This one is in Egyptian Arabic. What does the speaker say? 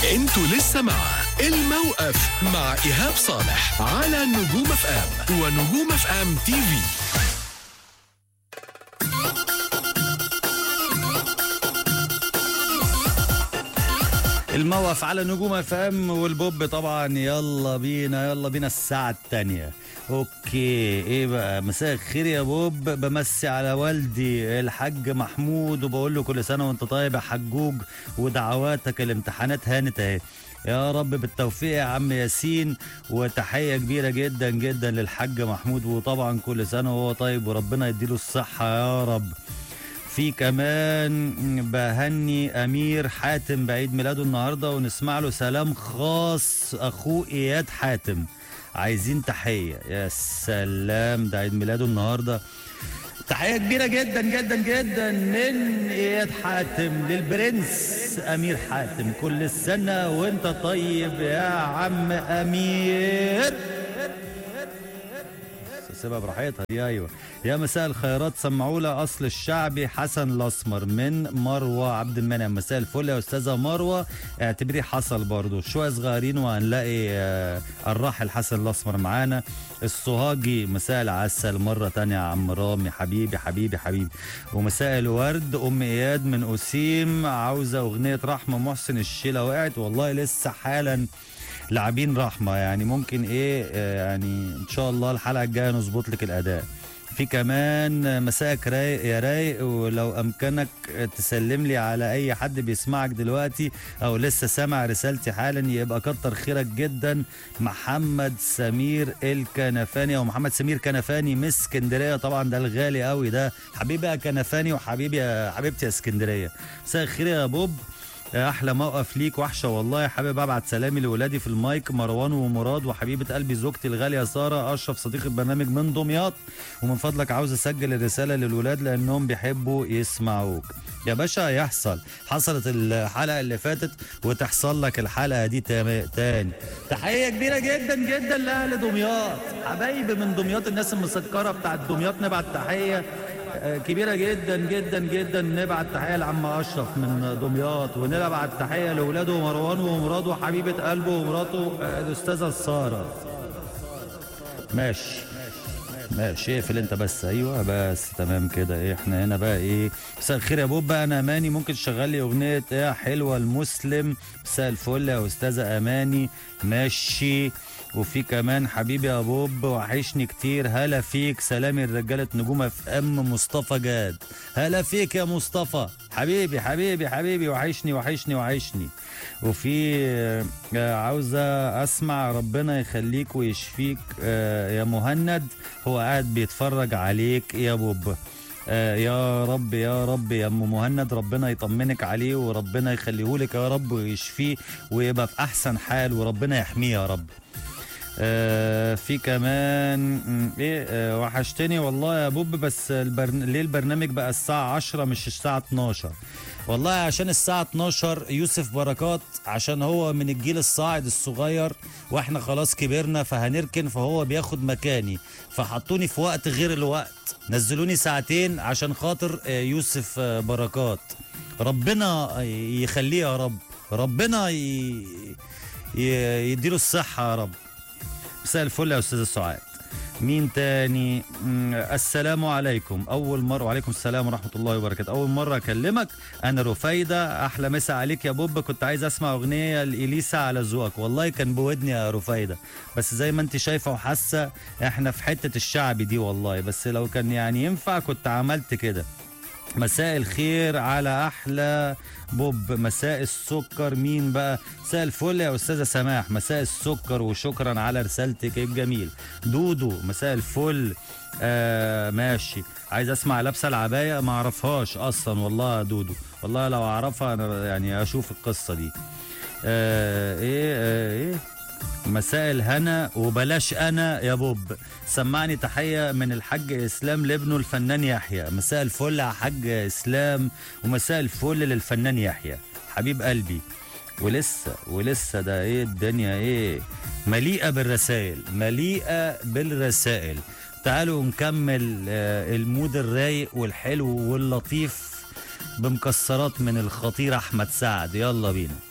انتوا لسه مع الموقف مع ايهاب صالح على نجوم اف ام ونجوم اف ام تي في الموقف على نجوم اف ام والبوب طبعا يلا بينا يلا بينا الساعة التانية اوكي ايه بقى مساء الخير يا بوب بمسي على والدي الحاج محمود وبقول له كل سنة وانت طيب يا حجوج ودعواتك الامتحانات هانت اهي يا رب بالتوفيق يا عم ياسين وتحية كبيرة جدا جدا للحاج محمود وطبعا كل سنة وهو طيب وربنا يديله الصحة يا رب في كمان بهني امير حاتم بعيد ميلاده النهارده ونسمع له سلام خاص اخوه اياد حاتم عايزين تحيه يا سلام ده عيد ميلاده النهارده تحيه كبيره جدا جدا جدا من اياد حاتم للبرنس امير حاتم كل سنه وانت طيب يا عم امير سيبها براحتها دي ايوه يا مساء الخيرات سمعوا لي اصل الشعبي حسن الاسمر من مروه عبد المنعم مساء الفل يا استاذه مروه اعتبريه حصل برضو شويه صغيرين وهنلاقي آه، الراحل حسن الاسمر معانا الصهاجي مساء العسل مره تانية يا عم رامي حبيبي حبيبي حبيبي ومساء الورد ام اياد من اسيم عاوزه اغنيه رحمه محسن الشيله وقعت والله لسه حالا لاعبين رحمه يعني ممكن ايه آه، يعني ان شاء الله الحلقه الجايه نظبط لك الاداء في كمان مساءك رايق يا رايق ولو امكنك تسلم لي على اي حد بيسمعك دلوقتي او لسه سامع رسالتي حالا يبقى كتر خيرك جدا محمد سمير الكنفاني او محمد سمير كنفاني من اسكندريه طبعا ده الغالي قوي ده حبيبي يا كنفاني وحبيبي يا حبيبتي يا اسكندريه مساء الخير يا بوب احلى موقف ليك وحشه والله حابب ابعت سلامي لاولادي في المايك مروان ومراد وحبيبه قلبي زوجتي الغاليه ساره اشرف صديق البرنامج من دمياط ومن فضلك عاوز اسجل الرساله للولاد لانهم بيحبوا يسمعوك يا باشا يحصل حصلت الحلقه اللي فاتت وتحصل لك الحلقه دي تام- تاني تحيه كبيره جدا جدا لاهل دمياط حبايبي من دمياط الناس المسكره بتاعت دمياط نبعت تحيه آه، كبيره جدا جدا جدا نبعت تحيه لعم اشرف من دمياط ونبعت تحيه لاولاده مروان ومراده وحبيبه قلبه ومراته آه، الاستاذه ساره ماشي ماشي اقفل انت بس ايوه بس تمام كده ايه احنا هنا بقى ايه مساء الخير يا بوب بقى انا اماني ممكن تشغل لي اغنيه ايه حلوه المسلم مساء الفل يا استاذه اماني ماشي وفي كمان حبيبي يا بوب وحشني كتير هلا فيك سلامي لرجاله نجوم اف ام مصطفى جاد هلا فيك يا مصطفى حبيبي حبيبي حبيبي وحشني وحشني وحشني وفي آه، عاوزه اسمع ربنا يخليك ويشفيك آه، يا مهند هو قاعد بيتفرج عليك يا بوب آه، يا رب يا رب يا ام مهند ربنا يطمنك عليه وربنا يخليهولك يا رب ويشفيه ويبقى في احسن حال وربنا يحميه يا رب آه في كمان م، ايه آه وحشتني والله يا بوب بس البرن... ليه البرنامج بقى الساعة 10 مش الساعة 12 والله عشان الساعة 12 يوسف بركات عشان هو من الجيل الصاعد الصغير واحنا خلاص كبرنا فهنركن فهو بياخد مكاني فحطوني في وقت غير الوقت نزلوني ساعتين عشان خاطر آه، يوسف آه، بركات ربنا يخليه يا رب ربنا ي... ي... يديله الصحة يا رب مساء الفل يا استاذ سعاد مين تاني مم، السلام عليكم اول مره وعليكم السلام ورحمه الله وبركاته اول مره اكلمك انا رفايده احلى مسا عليك يا بوب كنت عايز اسمع اغنيه لاليسا على ذوقك والله كان بودني يا رفايده بس زي ما انت شايفه وحاسه احنا في حته الشعب دي والله بس لو كان يعني ينفع كنت عملت كده مساء الخير على احلى بوب مساء السكر مين بقى مساء الفل يا استاذه سماح مساء السكر وشكرا على رسالتك الجميل دودو مساء الفل آه ماشي عايز اسمع لابسه العبايه ما اعرفهاش اصلا والله يا دودو والله لو اعرفها انا يعني اشوف القصه دي آه ايه آه ايه مساء الهنا وبلاش انا يا بوب سمعني تحيه من الحاج اسلام لابنه الفنان يحيى مساء الفل يا حاج اسلام ومساء الفل للفنان يحيى حبيب قلبي ولسه ولسه ده ايه الدنيا ايه مليئه بالرسائل مليئه بالرسائل تعالوا نكمل آه، المود الرايق والحلو واللطيف بمكسرات من الخطير احمد سعد يلا بينا